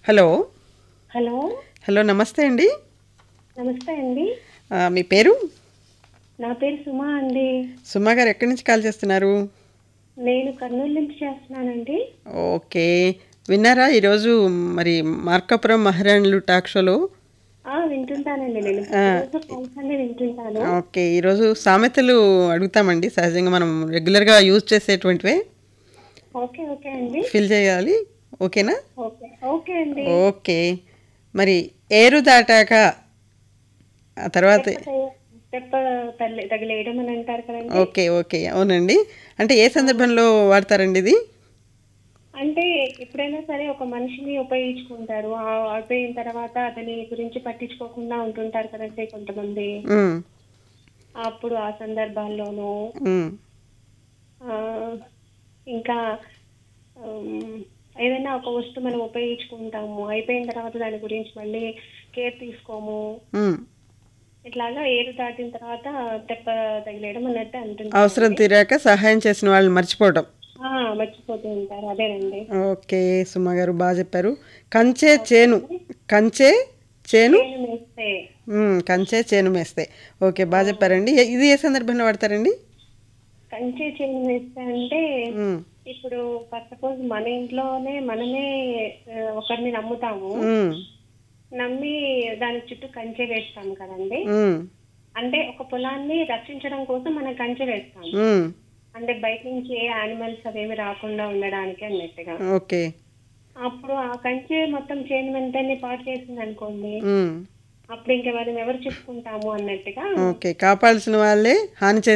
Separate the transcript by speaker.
Speaker 1: Hello
Speaker 2: hello
Speaker 1: hello నమస్తే అండి
Speaker 2: నమస్తే అండి
Speaker 1: ఆ, మీ పేరు
Speaker 2: నా పేరు సుమా అండి
Speaker 1: సుమా గారు ఎక్కడి నుంచి కాల్ చేస్తున్నారు
Speaker 2: నేను కర్నూలు నుంచి చేస్తున్నానండి
Speaker 1: ఓకే విన్నారా ఈరోజు మరి మార్కాపురం మహారాణులు టాక్ షోలో
Speaker 2: ఆ వింటుంటానండి నేను రోజు కాల్స్ అన్ని వింటుంటాను
Speaker 1: ఓకే ఈరోజు సామెతలు అడుగుతామండి సహజంగా మనం రెగ్యులర్గా యూజ్ చేసేటువంటివే
Speaker 2: ఓకే ఓకే అండి
Speaker 1: ఫిల్ చేయాలి ఓకేనా
Speaker 2: ఓకే ఓకే అండి
Speaker 1: ఓకే మరి ఏరు దాటాక ఆ తర్వాత
Speaker 2: తెప్ప తల్లి తగిలేయడం అని అంటారు కదండి
Speaker 1: ఓకే ఓకే అవునండి అంటే ఏ సందర్భంలో వాడతారండి ఇది
Speaker 2: అంటే ఎప్పుడైనా సరే ఒక మనిషిని ఉపయోగించుకుంటారు ఆ అయిపోయిన తర్వాత అతని గురించి పట్టించుకోకుండా ఉంటుంటారు కదండి కొంతమంది
Speaker 1: ఉమ్,
Speaker 2: అప్పుడు ఆ సందర్భాల్లోనూ
Speaker 1: ఉమ్,
Speaker 2: ఆ, ఇంకా ఉమ్, ఏదైనా ఒక వస్తువు మనం ఉపయోగించుకుంటాము అయిపోయిన తర్వాత దాని గురించి మళ్ళీ కేర్ తీసుకోము
Speaker 1: ఉమ్.
Speaker 2: ఇట్లాగా ఏరు దాటిన తర్వాత తెప్ప తగిలేయడం అన్నట్టు అంటుంది
Speaker 1: అవసరం తీరాక సహాయం చేసిన వాళ్ళని మర్చిపోవటం
Speaker 2: ఆ, మర్చిపోతూ ఉంటారు అదేనండి
Speaker 1: ఓకే సుమ గారు బాగా చెప్పారు కంచే చేను కంచే చేను
Speaker 2: నేను వేస్తే
Speaker 1: ఉమ్, కంచే చేను మేస్తే ఓకే బాగా చెప్పారండి ఏ- ఇది ఏ సందర్భంలో వాడతారండి
Speaker 2: కంచె చేను వేస్తే అంటే
Speaker 1: ఉమ్,
Speaker 2: ఇప్పుడు ఫస్ట్ సపోజ్ మన ఇంట్లోనే మనమే ఆ, ఒకరిని నమ్ముతాము
Speaker 1: ఉమ్,
Speaker 2: నమ్మి దాని చుట్టూ కంచె వేస్తాం కదండి
Speaker 1: ఉమ్,
Speaker 2: అంటే ఒక పొలాన్ని రక్షించడం కోసం మనం కంచె వేస్తాం
Speaker 1: ఉమ్,
Speaker 2: అంటే బయట నుంచి ఏ యానిమల్స్ అవేమి రాకుండా ఉండడానికి అన్నట్టుగా
Speaker 1: ఓకే
Speaker 2: అప్పుడు ఆ కంచె మొత్తం చేను వెంటనే పాటు చేసింది అనుకోండి
Speaker 1: ఉమ్,
Speaker 2: అప్పుడు ఇంకా మనం ఎవరు చెప్పుకుంటాము అన్నట్టుగా
Speaker 1: ఓకే కాపాడాల్సిన వాళ్ళే హాని చేసిన